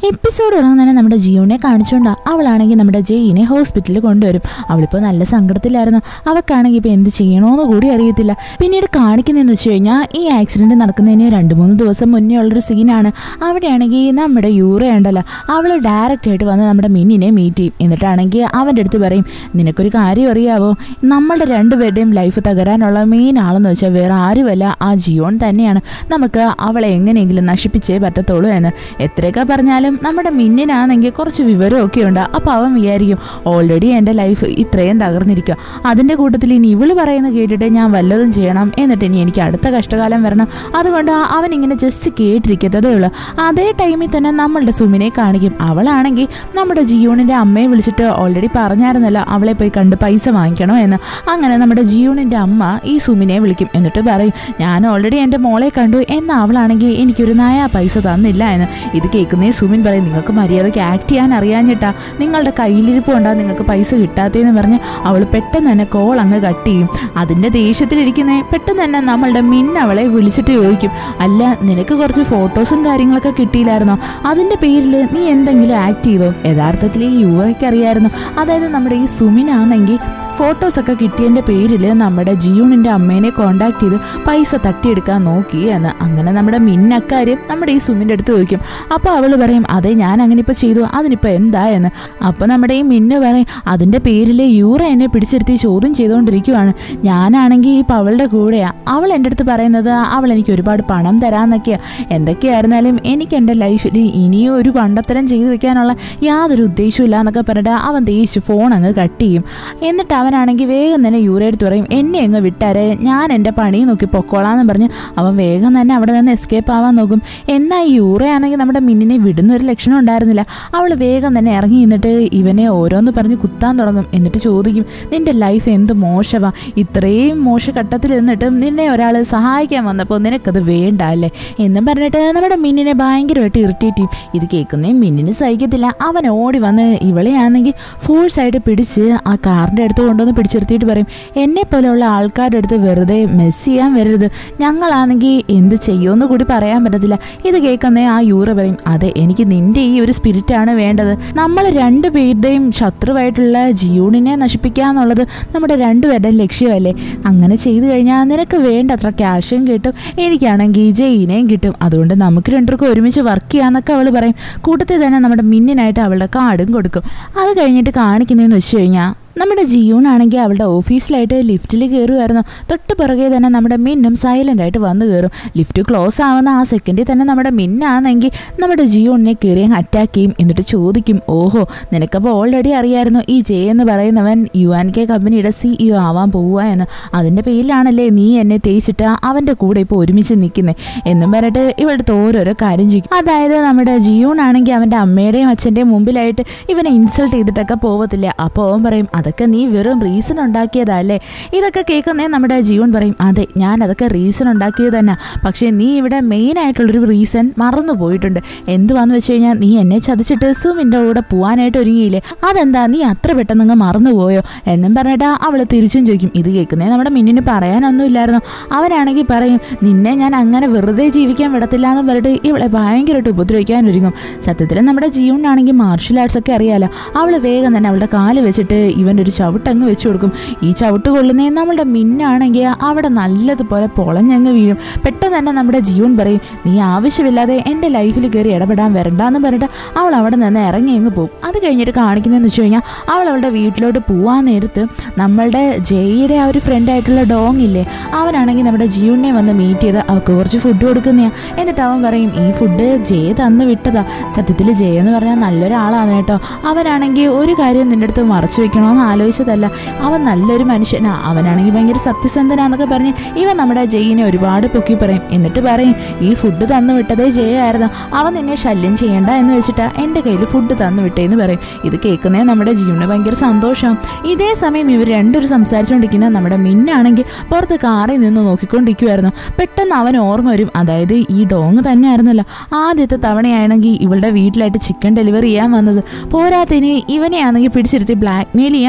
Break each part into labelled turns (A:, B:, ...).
A: episode തുടങ്ങുന്ന തന്നെ നമ്മുടെ ജിയോനെ കാണിച്ചുകൊണ്ട് അവളാണെങ്കിൽ നമ്മുടെ ജെയിനെ ഹോസ്പിറ്റലിൽ കൊണ്ടുവരും അവളിപ്പോൾ നല്ല സങ്കടത്തിലായിരുന്നു അവൾക്കാണെങ്കിൽ ഇപ്പോൾ എന്ത് ചെയ്യണമെന്ന് കൂടി അറിയത്തില്ല പിന്നീട് കാണിക്കുന്നതെന്ന് വെച്ച് കഴിഞ്ഞാൽ ഈ ആക്സിഡന്റ് നടക്കുന്നതിന് രണ്ട് മൂന്ന് ദിവസം മുന്നേ ഉള്ളൊരു സീനാണ് അവിടെയാണെങ്കിൽ നമ്മുടെ യൂറ ഉണ്ടല്ലോ അവൾ ഡയറക്റ്റ് ആയിട്ട് വന്ന് നമ്മുടെ മിന്നിനെ മീറ്റ് ചെയ്യും എന്നിട്ടാണെങ്കിൽ അവൻ്റെ അടുത്ത് പറയും നിനക്കൊരു കാര്യം അറിയാവോ നമ്മളുടെ രണ്ടുപേരുടെയും ലൈഫ് തകരാനുള്ള മെയിൻ ആളെന്ന് വെച്ചാൽ വേറെ ആരുമല്ല ആ ജിയോൺ തന്നെയാണ് നമുക്ക് അവളെ എങ്ങനെയെങ്കിലും നശിപ്പിച്ചേ പറ്റത്തുള്ളൂ എന്ന് എത്രയൊക്കെ പറഞ്ഞാലും നമ്മുടെ മിന്നിനാണെങ്കിൽ കുറച്ച് വിവരമൊക്കെ ഉണ്ട് അപ്പോൾ അവൻ വിചാരിക്കും ഓൾറെഡി എൻ്റെ ലൈഫ് ഇത്രയും തകർന്നിരിക്കുക അതിൻ്റെ കൂട്ടത്തിൽ ഇനി ഇവള് പറയുന്നത് കേട്ടിട്ട് ഞാൻ വല്ലതും ചെയ്യണം എന്നിട്ട് ഇനി എനിക്ക് അടുത്ത കഷ്ടകാലം വരണം അതുകൊണ്ട് അവൻ ഇങ്ങനെ ജസ്റ്റ് കേട്ടിരിക്കത്തതേ ഉള്ളൂ അതേ ടൈമിൽ തന്നെ നമ്മളുടെ സുമിനെ കാണിക്കും അവളാണെങ്കിൽ നമ്മുടെ ജിയോണിൻ്റെ അമ്മയെ വിളിച്ചിട്ട് ഓൾറെഡി പറഞ്ഞായിരുന്നല്ലോ അവളെ പോയി കണ്ട് പൈസ വാങ്ങിക്കണോ എന്ന് അങ്ങനെ നമ്മുടെ ജിയോണിൻ്റെ അമ്മ ഈ സുമിനെ വിളിക്കും എന്നിട്ട് പറയും ഞാൻ ഓൾറെഡി എൻ്റെ മോളെ കണ്ടു എന്നാൽ അവളാണെങ്കിൽ എനിക്കൊരു നായ പൈസ തന്നില്ല എന്ന് ഇത് കേൾക്കുന്നേ സുമിൻ പറയും നിങ്ങൾക്ക് മര്യാദയ്ക്ക് ആക്ട് ചെയ്യാൻ അറിയാഞ്ഞിട്ടാ നിങ്ങളുടെ കയ്യിലിരിപ്പ് കൊണ്ടാ നിങ്ങൾക്ക് പൈസ കിട്ടാത്തതെന്ന് പറഞ്ഞ് അവൾ പെട്ടെന്ന് തന്നെ കോൾ അങ്ങ് കട്ട് ചെയ്യും അതിൻ്റെ ദേഷ്യത്തിലിരിക്കുന്നേ പെട്ടെന്ന് തന്നെ നമ്മളുടെ മിന്ന അവളെ വിളിച്ചിട്ട് ചോദിക്കും അല്ല നിനക്ക് കുറച്ച് ഫോട്ടോസും കാര്യങ്ങളൊക്കെ കിട്ടിയില്ലായിരുന്നോ അതിൻ്റെ പേരിൽ നീ എന്തെങ്കിലും ആക്ട് ചെയ്തോ യഥാർത്ഥത്തിൽ ഈ യുവയ്ക്ക് അറിയായിരുന്നു അതായത് നമ്മുടെ ഈ സുമിനാണെങ്കിൽ ഫോട്ടോസൊക്കെ കിട്ടിയതിൻ്റെ പേരിൽ നമ്മുടെ ജിയൂണിൻ്റെ അമ്മേനെ കോണ്ടാക്ട് ചെയ്ത് പൈസ തട്ടിയെടുക്കാൻ നോക്കി എന്ന് അങ്ങനെ നമ്മുടെ മിന്നക്കാര്യം നമ്മുടെ ഈ സുമിൻ്റെ അടുത്ത് ചോദിക്കും അപ്പോൾ അവൾ പറയും അതെ ഞാൻ അങ്ങനെ ഇപ്പോൾ ചെയ്തു അതിനിപ്പോൾ എന്താ എന്ന് അപ്പോൾ നമ്മുടെ ഈ മിന്ന് പറയും അതിൻ്റെ പേരിൽ യൂറ എന്നെ പിടിച്ചിരുത്തി ചോദ്യം ചെയ്തുകൊണ്ടിരിക്കുവാണ് ഞാനാണെങ്കിൽ ഇപ്പോൾ അവളുടെ കൂടെയാണ് അവൾ എൻ്റെ അടുത്ത് പറയുന്നത് അവൾ എനിക്ക് ഒരുപാട് പണം തരാമെന്നൊക്കെയാണ് എന്തൊക്കെയായിരുന്നാലും എനിക്ക് എൻ്റെ ലൈഫിൽ ഇനിയും ഒരു പണ്ടത്തരം ചെയ്തു വെക്കാനുള്ള യാതൊരു ഉദ്ദേശവും ഇല്ല എന്നൊക്കെ പറഞ്ഞിട്ട് അവൻ ദേഷ്യം ഫോൺ അങ്ങ് കട്ട് ചെയ്യും എന്നിട്ട് അവനാണെങ്കിൽ വേഗം തന്നെ യൂറ എടുത്ത് പറയും എന്നെ അങ്ങ് വിട്ടാരെ ഞാൻ എൻ്റെ പണി നോക്കി പൊക്കോളാന്ന് പറഞ്ഞ് അവൻ വേഗം തന്നെ അവിടെ നിന്ന് എസ്കേപ്പ് ആവാൻ നോക്കും എന്നാൽ ഈ യൂറയാണെങ്കിൽ നമ്മുടെ മിന്നിനെ വിടുന്ന ഒരു ലക്ഷണം ഉണ്ടായിരുന്നില്ല അവൾ വേഗം തന്നെ ഇറങ്ങി നിന്നിട്ട് ഇവനെ ഓരോന്ന് പറഞ്ഞ് കുത്താൻ തുടങ്ങും എന്നിട്ട് ചോദിക്കും നിന്റെ ലൈഫ് എന്ത് മോശമാ ഇത്രയും മോശഘട്ടത്തിൽ നിന്നിട്ടും നിന്നെ ഒരാൾ സഹായിക്കാൻ വന്നപ്പോൾ നിനക്കത് വേണ്ട അല്ലേ എന്നും പറഞ്ഞിട്ട് നമ്മുടെ മിന്നിനെ ഭയങ്കരമായിട്ട് ഇറിറ്റേറ്റ് ചെയ്യും ഇത് കേൾക്കുന്നേ മിന്നിന് സഹിക്കത്തില്ല അവൻ ഓടി വന്ന് ഇവളെയാണെങ്കിൽ ഫോഴ്സ് ആയിട്ട് പിടിച്ച് ആ കാറിൻ്റെ അടുത്ത് കൊണ്ടുവന്ന് പിടിച്ചിരുത്തിയിട്ട് പറയും എന്നെ പോലെയുള്ള ആൾക്കാരുടെ അടുത്ത് വെറുതെ മെസ് ചെയ്യാൻ വരരുത് ഞങ്ങളാണെങ്കിൽ എന്ത് ചെയ്യുമെന്ന് കൂടി പറയാൻ പറ്റത്തില്ല ഇത് കേൾക്കുന്നേ ആ യൂറ പറയും അതെ എനിക്ക് നിന്റെ ഈ ഒരു സ്പിരിറ്റാണ് വേണ്ടത് നമ്മൾ രണ്ടുപേരുടെയും ശത്രുവായിട്ടുള്ള ജിയൂണിനെ നശിപ്പിക്കുക എന്നുള്ളത് നമ്മുടെ രണ്ടുപേരുടെയും ലക്ഷ്യമല്ലേ അങ്ങനെ ചെയ്തു കഴിഞ്ഞാൽ നിനക്ക് വേണ്ടത്ര ക്യാഷും കിട്ടും എനിക്കാണെങ്കിൽ ജെയിനെയും കിട്ടും അതുകൊണ്ട് നമുക്ക് രണ്ടുപേർക്കും ഒരുമിച്ച് വർക്ക് ചെയ്യാന്നൊക്കെ അവൾ പറയും കൂട്ടത്തിൽ തന്നെ നമ്മുടെ മിന്നിനായിട്ട് അവളുടെ കാർഡും കൊടുക്കും അത് കഴിഞ്ഞിട്ട് കാണിക്കുന്നതെന്ന് വെച്ച് കഴിഞ്ഞാൽ നമ്മുടെ ജിയൂണാണെങ്കിൽ അവളുടെ ഓഫീസിലായിട്ട് ലിഫ്റ്റിൽ കയറുമായിരുന്നു തൊട്ട് പിറകെ തന്നെ നമ്മുടെ മിന്നും സൈലൻ്റ് ആയിട്ട് വന്ന് കയറും ലിഫ്റ്റ് ക്ലോസ് ആവുന്ന ആ സെക്കൻഡിൽ തന്നെ നമ്മുടെ മിന്നാണെങ്കിൽ നമ്മുടെ ജിയൂണിനെ കയറി അറ്റാക്ക് ചെയ്യും എന്നിട്ട് ചോദിക്കും ഓഹോ നിനക്കപ്പോൾ ഓൾറെഡി അറിയായിരുന്നു ഈ ജെ എന്ന് പറയുന്നവൻ യു ആൻ കെ കമ്പനിയുടെ സിഇഒ ആവാൻ പോവുക എന്ന് അതിൻ്റെ പേരിലാണല്ലേ നീ എന്നെ തേച്ചിട്ട് അവൻ്റെ കൂടെ ഇപ്പോൾ ഒരുമിച്ച് നിൽക്കുന്നത് എന്നും പറഞ്ഞിട്ട് ഇവിടുത്തെ ഓരോരോ കാര്യം ചെയ്യും അതായത് നമ്മുടെ ജിയൂൺ ആണെങ്കിൽ അവൻ്റെ അമ്മയുടെയും അച്ഛൻ്റെയും മുമ്പിലായിട്ട് ഇവനെ ഇൻസൾട്ട് ചെയ്തിട്ടൊക്കെ പോവത്തില്ല അപ്പോൾ അവൻ പറയും അതൊക്കെ നീ വെറും റീസൺ ഉണ്ടാക്കിയതല്ലേ ഇതൊക്കെ കേൾക്കുന്നേ നമ്മുടെ ജീവൻ പറയും അതെ ഞാൻ അതൊക്കെ റീസൺ ഉണ്ടാക്കിയത് തന്നെ പക്ഷേ നീ ഇവിടെ മെയിൻ ആയിട്ടുള്ളൊരു റീസൺ മറന്നു പോയിട്ടുണ്ട് എന്തുവാന്ന് വെച്ച് കഴിഞ്ഞാൽ നീ എന്നെ ചതിച്ചിട്ട് സുമിൻ്റെ കൂടെ പോവാനായിട്ട് ഒരുങ്ങിയില്ലേ അതെന്താ നീ അത്ര പെട്ടെന്ന് അങ്ങ് മറന്നുപോയോ എന്നും പറഞ്ഞിട്ട് അവൾ തിരിച്ചും ചോദിക്കും ഇത് കേൾക്കുന്നേ നമ്മുടെ മിന്നിന് പറയാനൊന്നുമില്ലായിരുന്നു അവനാണെങ്കിൽ പറയും നിന്നെ ഞാൻ അങ്ങനെ വെറുതെ ജീവിക്കാൻ വിടത്തില്ല എന്ന് പറഞ്ഞിട്ട് ഇവളെ ഭയങ്കരമായിട്ട് ഉപദ്രവിക്കാൻ ഒരുങ്ങും സത്യത്തിൽ നമ്മുടെ ജീവനാണെങ്കിൽ മാർഷൽ ആർട്സ് ഒക്കെ അറിയാലോ അവൾ വേഗം തന്നെ അവളുടെ കാല് വെച്ചിട്ട് ഇവൻ്റെ ഒരു ചവിട്ടങ്ങ് വെച്ച് കൊടുക്കും ഈ ചവിട്ട് കൊള്ളുന്നേ നമ്മുടെ മിന്നാണെങ്കിൽ അവിടെ നല്ലതുപോലെ പൊളഞ്ഞങ്ങ് വീഴും പെട്ടെന്ന് തന്നെ നമ്മുടെ ജീവൻ പറയും നീ ആവശ്യമില്ലാതെ എൻ്റെ ലൈഫിൽ കയറി ഇടപെടാൻ വരണ്ടെന്ന് പറഞ്ഞിട്ട് അവൾ അവിടെ നിന്ന് ഇറങ്ങി അങ്ങ് പോകും അത് കഴിഞ്ഞിട്ട് കാണിക്കുന്നതെന്ന് വെച്ച് കഴിഞ്ഞാൽ അവൾ അവളുടെ വീട്ടിലോട്ട് പോവാൻ നേരത്ത് നമ്മളുടെ ജയുടെ ആ ഒരു ഫ്രണ്ടായിട്ടുള്ള ഡോങ് ഇല്ലേ അവനാണെങ്കിൽ നമ്മുടെ ജീവനെ വന്ന് മീറ്റ് ചെയ്ത് അവൾക്ക് കുറച്ച് ഫുഡ് കൊടുക്കുന്നയാ എന്നിട്ട് അവൻ പറയും ഈ ഫുഡ് ജയ തന്ന് വിട്ടതാ സത്യത്തിൽ ജയ എന്ന് പറഞ്ഞാൽ നല്ലൊരാളാണ് കേട്ടോ അവനാണെങ്കിൽ ഒരു കാര്യം നിൻ്റെ അടുത്ത് മറച്ചു വെക്കണമെന്ന് ആലോചിച്ചതല്ല അവൻ നല്ലൊരു മനുഷ്യനാ അവനാണെങ്കിൽ ഭയങ്കര സത്യസന്ധനാന്നൊക്കെ പറഞ്ഞ് ഇവൻ നമ്മുടെ ജയിനെ ഒരുപാട് പൊക്കി പറയും എന്നിട്ട് പറയും ഈ ഫുഡ് തന്നു വിട്ടതേ ജയായിരുന്നു അവൻ നിന്നെ ശല്യം ചെയ്യണ്ട എന്ന് വെച്ചിട്ടാ എൻ്റെ കയ്യിൽ ഫുഡ് തന്നു വിട്ടേന്ന് പറയും ഇത് കേൾക്കുന്നേ നമ്മുടെ ജീവന് ഭയങ്കര സന്തോഷം ഇതേ സമയം ഇവർ രണ്ടുപേരും സംസാരിച്ചുകൊണ്ടിരിക്കുന്ന നമ്മുടെ മിന്നാണെങ്കിൽ പുറത്ത് കാറിൽ നിന്ന് നോക്കിക്കൊണ്ടിരിക്കുമായിരുന്നു പെട്ടെന്ന് അവൻ ഓർമ്മ വരും അതായത് ഈ ഡോങ് തന്നെയായിരുന്നല്ലോ ആദ്യത്തെ തവണയാണെങ്കിൽ ഇവളുടെ വീട്ടിലായിട്ട് ചിക്കൻ ഡെലിവറി ചെയ്യാൻ വന്നത് പോരാത്തതിന് ഇവനെയാണെങ്കിൽ പിടിച്ചിരുത്തി ബ്ലാക്ക് മെയിൽ ചെയ്യാൻ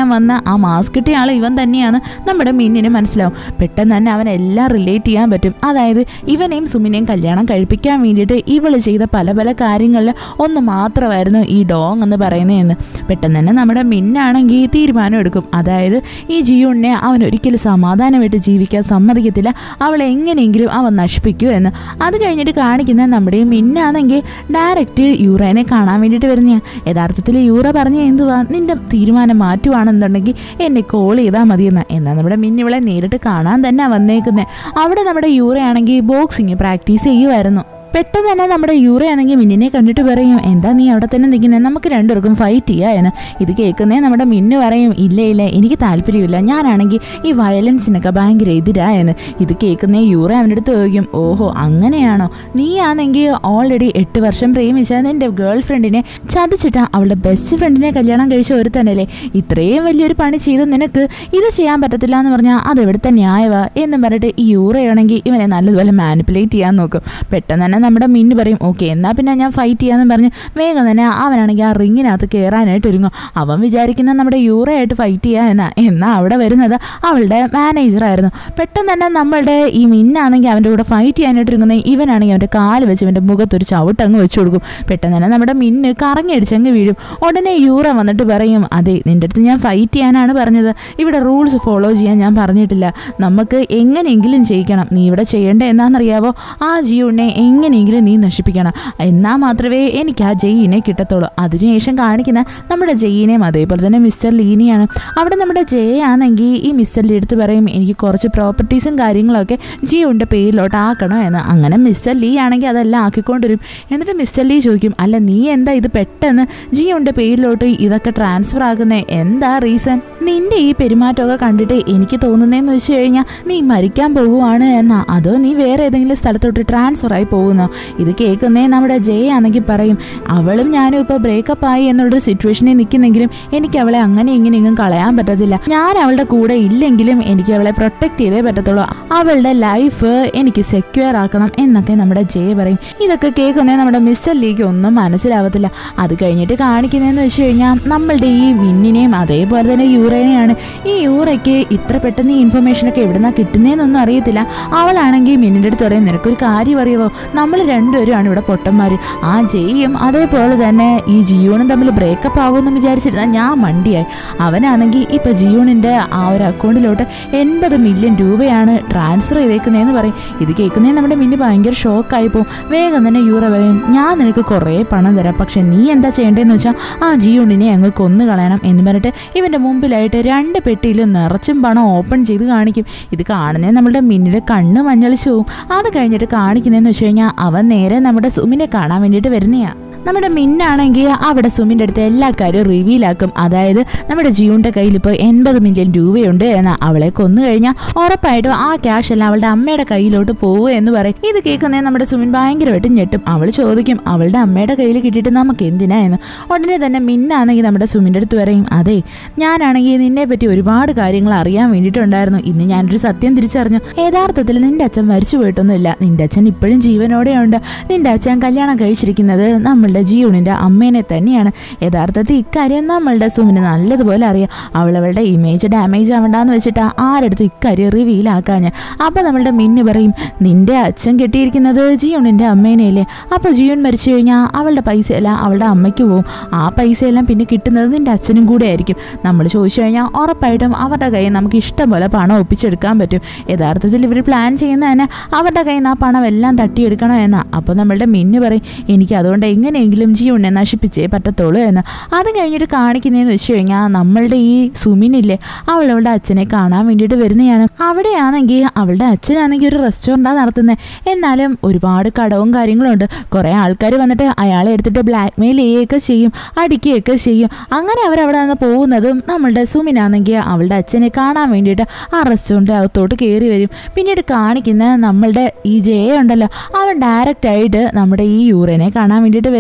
A: ചെയ്യാൻ വന്ന ആ മാസ്ക് കിട്ടിയ ആൾ ഇവൻ തന്നെയാണ് നമ്മുടെ മിന്നിന് മനസ്സിലാവും പെട്ടെന്ന് തന്നെ അവൻ എല്ലാം റിലേറ്റ് ചെയ്യാൻ പറ്റും അതായത് ഇവനെയും സുമിനെയും കല്യാണം കഴിപ്പിക്കാൻ വേണ്ടിയിട്ട് ഇവള് ചെയ്ത പല പല കാര്യങ്ങളിൽ ഒന്ന് മാത്രമായിരുന്നു ഈ ഡോങ് എന്ന് പറയുന്നതെന്ന് പെട്ടെന്ന് തന്നെ നമ്മുടെ മിന്നാണെങ്കിൽ തീരുമാനം എടുക്കും അതായത് ഈ ജിയുണിനെ അവൻ ഒരിക്കലും സമാധാനമായിട്ട് ജീവിക്കാൻ സമ്മതിക്കത്തില്ല അവളെ എങ്ങനെയെങ്കിലും അവൻ നശിപ്പിക്കൂ എന്ന് അത് കഴിഞ്ഞിട്ട് കാണിക്കുന്ന നമ്മുടെ ഈ മിന്നാണെങ്കിൽ ഡയറക്റ്റ് യൂറേനെ കാണാൻ വേണ്ടിയിട്ട് വരുന്നതാണ് യഥാർത്ഥത്തിൽ യൂറ പറഞ്ഞ എന്തുവാ നിന്റെ തീരുമാനം മാറ്റുവാണെന്നുണ്ടെങ്കിൽ എന്നെ കോൾ ചെയ്താൽ മതിയെന്ന് എന്നാൽ നമ്മുടെ മിന്ന് ഇവളെ നേരിട്ട് കാണാൻ തന്നെ വന്നേക്കുന്നത് അവിടെ നമ്മുടെ യൂറയാണെങ്കിൽ ബോക്സിങ് പ്രാക്ടീസ് ചെയ്യുമായിരുന്നു പെട്ടെന്ന് തന്നെ നമ്മുടെ യൂറ ആണെങ്കിൽ മിന്നിനെ കണ്ടിട്ട് പറയും എന്താ നീ അവിടെ തന്നെ നിൽക്കുന്നത് നമുക്ക് രണ്ടുപേർക്കും ഫൈറ്റ് ചെയ്യാ എന്ന് ഇത് കേൾക്കുന്നേ നമ്മുടെ മിന്നു പറയും ഇല്ല ഇല്ല എനിക്ക് താല്പര്യമില്ല ഞാനാണെങ്കിൽ ഈ വയലൻസിനൊക്കെ ഭയങ്കര എതിരാ എന്ന് ഇത് കേൾക്കുന്നേ യൂറ അവൻ്റെ അടുത്ത് ചോദിക്കും ഓഹോ അങ്ങനെയാണോ നീ ആണെങ്കിൽ ഓൾറെഡി എട്ട് വർഷം പ്രേമിച്ച നിന്റെ ഗേൾ ഫ്രണ്ടിനെ ചതിച്ചിട്ടാ അവളുടെ ബെസ്റ്റ് ഫ്രണ്ടിനെ കല്യാണം കഴിച്ച ഒരുത്തനല്ലേ ഇത്രയും വലിയൊരു പണി ചെയ്ത് നിനക്ക് ഇത് ചെയ്യാൻ പറ്റത്തില്ല എന്ന് പറഞ്ഞാൽ അത് എവിടുത്തെ ന്യായവാ എന്നും പറഞ്ഞിട്ട് ഈ യൂറയാണെങ്കിൽ ഇവനെ നല്ലതുപോലെ മാനിപ്പുലേറ്റ് ചെയ്യാൻ നോക്കും പെട്ടെന്ന് തന്നെ നമ്മുടെ മിന്നു പറയും ഓക്കെ എന്നാൽ പിന്നെ ഞാൻ ഫൈറ്റ് ചെയ്യാന്ന് പറഞ്ഞ് വേഗം തന്നെ അവനാണെങ്കിൽ ആ റിങ്ങിനകത്ത് കയറാനായിട്ട് ഒരുങ്ങും അവൻ വിചാരിക്കുന്ന നമ്മുടെ യൂറയായിട്ട് ഫൈറ്റ് ചെയ്യാ എന്നാ എന്നാൽ അവിടെ വരുന്നത് അവളുടെ മാനേജറായിരുന്നു പെട്ടെന്ന് തന്നെ നമ്മളുടെ ഈ മിന്നാണെങ്കിൽ അവൻ്റെ കൂടെ ഫൈറ്റ് ചെയ്യാനായിട്ട് ഒരുങ്ങുന്ന ഇവനാണെങ്കിൽ അവൻ്റെ കാല് വെച്ച് ഇവൻ്റെ മുഖത്തൊരു ചവിട്ടങ്ങ് വെച്ച് കൊടുക്കും പെട്ടെന്ന് തന്നെ നമ്മുടെ മിന്ന് കറങ്ങി അടിച്ചങ്ങ് വീഴും ഉടനെ യൂറ വന്നിട്ട് പറയും അതെ നിൻ്റെ അടുത്ത് ഞാൻ ഫൈറ്റ് ചെയ്യാനാണ് പറഞ്ഞത് ഇവിടെ റൂൾസ് ഫോളോ ചെയ്യാൻ ഞാൻ പറഞ്ഞിട്ടില്ല നമുക്ക് എങ്ങനെയെങ്കിലും ചെയ്യിക്കണം നീ ഇവിടെ ചെയ്യേണ്ടത് എന്താണെന്നറിയാവോ ആ ജിയുണ്ണെ എങ്ങനെയെങ്കിലും നീ നശിപ്പിക്കണം എന്നാൽ മാത്രമേ എനിക്ക് ആ ജയിനെ കിട്ടത്തുള്ളൂ അതിനുശേഷം കാണിക്കുന്ന നമ്മുടെ ജയിനെയും അതേപോലെ തന്നെ മിസ്റ്റർ ലീനിയാണ് അവിടെ നമ്മുടെ ജയ ആണെങ്കിൽ ഈ മിസ്റ്റർ ലീ എടുത്ത് പറയും എനിക്ക് കുറച്ച് പ്രോപ്പർട്ടീസും കാര്യങ്ങളൊക്കെ ജിയുടെ പേരിലോട്ട് ആക്കണം എന്ന് അങ്ങനെ മിസ്റ്റർ ലീ ആണെങ്കിൽ അതെല്ലാം ആക്കിക്കൊണ്ടുവരും എന്നിട്ട് മിസ്റ്റർ ലീ ചോദിക്കും അല്ല നീ എന്താ ഇത് പെട്ടെന്ന് ജിയുടെ പേരിലോട്ട് ഇതൊക്കെ ട്രാൻസ്ഫർ ആക്കുന്നേ എന്താ റീസൺ നിന്റെ ഈ പെരുമാറ്റമൊക്കെ കണ്ടിട്ട് എനിക്ക് തോന്നുന്നതെന്ന് വെച്ച് കഴിഞ്ഞാൽ നീ മരിക്കാൻ പോകുവാണ് എന്നാ അതോ നീ വേറെ ഏതെങ്കിലും സ്ഥലത്തോട്ട് ട്രാൻസ്ഫർ ആയി പോകുന്നോ ഇത് കേൾക്കുന്നേ നമ്മുടെ ജയ ആണെങ്കിൽ പറയും അവളും ഞാനും ഇപ്പോൾ ബ്രേക്കപ്പ് ആയി എന്നുള്ളൊരു സിറ്റുവേഷനിൽ നിൽക്കുന്നെങ്കിലും എനിക്ക് അവളെ അങ്ങനെ ഇങ്ങനെ ഇങ്ങും കളയാൻ പറ്റത്തില്ല ഞാൻ അവളുടെ കൂടെ ഇല്ലെങ്കിലും എനിക്ക് അവളെ പ്രൊട്ടക്ട് ചെയ്തേ പറ്റത്തുള്ളൂ അവളുടെ ലൈഫ് എനിക്ക് സെക്യൂർ ആക്കണം എന്നൊക്കെ നമ്മുടെ ജയ പറയും ഇതൊക്കെ കേൾക്കുന്നേ നമ്മുടെ മിസ്റ്റർ ലീക്ക് ഒന്നും മനസ്സിലാവത്തില്ല അത് കഴിഞ്ഞിട്ട് കാണിക്കുന്നതെന്ന് വെച്ച് കഴിഞ്ഞാൽ നമ്മളുടെ ഈ മിന്നിനെയും അതേപോലെ തന്നെ യൂറേനെയാണ് ഈ യൂറയ്ക്ക് ഇത്ര പെട്ടെന്ന് ഈ ഇൻഫർമേഷനൊക്കെ എവിടുന്നാ കിട്ടുന്നതെന്നൊന്നും അറിയത്തില്ല അവളാണെങ്കിൽ മിന്നിൻ്റെ അടുത്ത് പറയും നിനക്കൊരു കാര്യം അറിയുമോ നമ്മൾ രണ്ടുപേരുമാണ് ഇവിടെ പൊട്ടന്മാർ ആ ജെയ്യും അതേപോലെ തന്നെ ഈ ജിയോണും തമ്മിൽ ബ്രേക്കപ്പ് ആവുമെന്ന് വിചാരിച്ചിരുന്ന ഞാൻ മണ്ടിയായി അവനാണെങ്കിൽ ഇപ്പം ജിയോണിൻ്റെ ആ ഒരു അക്കൗണ്ടിലോട്ട് എൺപത് മില്യൺ രൂപയാണ് ട്രാൻസ്ഫർ ചെയ്തേക്കുന്നതെന്ന് പറയും ഇത് കേൾക്കുന്നേ നമ്മുടെ മിന്നി ഭയങ്കര ഷോക്കായി പോകും വേഗം തന്നെ യൂറ പറയും ഞാൻ നിനക്ക് കുറേ പണം തരാം പക്ഷെ നീ എന്താ ചെയ്യേണ്ടതെന്ന് വെച്ചാൽ ആ ജിയോണിനെ അങ്ങ് കൊന്നു കളയണം എന്ന് പറഞ്ഞിട്ട് ഇവൻ്റെ മുമ്പിലായിട്ട് രണ്ട് പെട്ടിയിൽ നിറച്ചും പണം ഓപ്പൺ ചെയ്ത് കാണിക്കും ഇത് കാണുന്നേ നമ്മുടെ മിന്നിയുടെ കണ്ണ് മഞ്ഞളിച്ചു പോവും അത് കഴിഞ്ഞിട്ട് കാണിക്കുന്നതെന്ന് വെച്ച് കഴിഞ്ഞാൽ അവൻ നേരെ നമ്മുടെ സുമിനെ കാണാൻ വേണ്ടിയിട്ട് വരുന്നയാ നമ്മുടെ മിന്നാണെങ്കിൽ അവിടെ സുമിൻ്റെ അടുത്ത് എല്ലാ കാര്യവും റിവീലാക്കും അതായത് നമ്മുടെ ജിയുൻ്റെ കയ്യിൽ ഇപ്പോൾ എൺപത് മില്യൺ രൂപയുണ്ട് എന്ന് അവളെ കൊന്നു കഴിഞ്ഞാൽ ഉറപ്പായിട്ടും ആ ക്യാഷ് എല്ലാം അവളുടെ അമ്മയുടെ കയ്യിലോട്ട് പോവുക എന്ന് പറയും ഇത് കേൾക്കുന്നേ നമ്മുടെ സുമിൻ ഭയങ്കരമായിട്ട് ഞെട്ടും അവൾ ചോദിക്കും അവളുടെ അമ്മയുടെ കയ്യിൽ കിട്ടിയിട്ട് നമുക്ക് എന്തിനാ എന്ന് ഉടനെ തന്നെ മിന്നാണെങ്കിൽ നമ്മുടെ സുമിൻ്റെ അടുത്ത് പറയും അതെ ഞാനാണെങ്കിൽ നിന്നെ പറ്റി ഒരുപാട് കാര്യങ്ങൾ അറിയാൻ വേണ്ടിയിട്ടുണ്ടായിരുന്നു ഇന്ന് ഞാനൊരു സത്യം തിരിച്ചറിഞ്ഞു യഥാർത്ഥത്തിൽ നിന്റെ അച്ഛൻ മരിച്ചു പോയിട്ടൊന്നുമില്ല നിന്റെ അച്ഛൻ ഇപ്പോഴും ജീവനോടെയുണ്ട് നിന്റെ അച്ഛൻ കല്യാണം കഴിച്ചിരിക്കുന്നത് നമ്മളുടെ ജിയൂണിന്റെ അമ്മേനെ തന്നെയാണ് യഥാർത്ഥത്തിൽ ഇക്കാര്യം നമ്മളുടെ സുമിന് നല്ലതുപോലെ അറിയാം അവൾ അവളുടെ ഇമേജ് ഡാമേജ് ആവണ്ടെന്ന് വെച്ചിട്ട് ആരെടുത്തും ഇക്കാര്യം റിവീൽ ആക്കാഞ്ഞ് അപ്പൊ നമ്മളുടെ മിന്നു പറയും നിന്റെ അച്ഛൻ കെട്ടിയിരിക്കുന്നത് ജിയൂണിന്റെ അമ്മേനെയല്ലേ അപ്പോൾ ജിയൂൺ മരിച്ചു കഴിഞ്ഞാൽ അവളുടെ പൈസ എല്ലാം അവളുടെ അമ്മയ്ക്ക് പോകും ആ പൈസ എല്ലാം പിന്നെ കിട്ടുന്നത് നിന്റെ അച്ഛനും കൂടെ ആയിരിക്കും നമ്മൾ ചോദിച്ചു കഴിഞ്ഞാൽ ഉറപ്പായിട്ടും അവരുടെ കയ്യിൽ നമുക്ക് ഇഷ്ടം പോലെ പണം ഒപ്പിച്ചെടുക്കാൻ പറ്റും യഥാർത്ഥത്തിൽ ഇവർ പ്ലാൻ ചെയ്യുന്ന തന്നെ അവരുടെ കയ്യിൽ നിന്ന് ആ പണം എല്ലാം തട്ടിയെടുക്കണം എന്നാ അപ്പോൾ നമ്മളുടെ മിന്നു പറയും എനിക്ക് അതുകൊണ്ട് എങ്ങനെയെങ്കിലും ജിയുണ്ണെ നശിപ്പിച്ചേ പറ്റത്തുള്ളൂ എന്ന് അത് കഴിഞ്ഞിട്ട് കാണിക്കുന്നതെന്ന് വെച്ച് കഴിഞ്ഞാൽ നമ്മളുടെ ഈ സുമിനില്ലേ അവൾ അവളുടെ അച്ഛനെ കാണാൻ വേണ്ടിയിട്ട് വരുന്നതാണ് അവിടെയാണെങ്കിൽ അവളുടെ അച്ഛനാണെങ്കിൽ ഒരു റെസ്റ്റോറൻറ്റാണ് നടത്തുന്നത് എന്നാലും ഒരുപാട് കടവും കാര്യങ്ങളും ഉണ്ട് കുറേ ആൾക്കാർ വന്നിട്ട് അയാളെ എടുത്തിട്ട് ബ്ലാക്ക് മെയിൽ ചെയ്യുകയൊക്കെ ചെയ്യും അടിക്കുകയൊക്കെ ചെയ്യും അങ്ങനെ അവരവിടെ നിന്ന് പോകുന്നതും നമ്മളുടെ സുമിനാണെങ്കിൽ അവളുടെ അച്ഛനെ കാണാൻ വേണ്ടിയിട്ട് ആ റെസ്റ്റോറൻറ്റിൻ്റെ അകത്തോട്ട് കയറി വരും പിന്നീട് കാണിക്കുന്ന നമ്മളുടെ ഈ ജയ ഉണ്ടല്ലോ അവൻ ഡയറക്റ്റ് ആയിട്ട് നമ്മുടെ ഈ യൂറിനെ കാണാൻ വേണ്ടിയിട്ട് വരുന്ന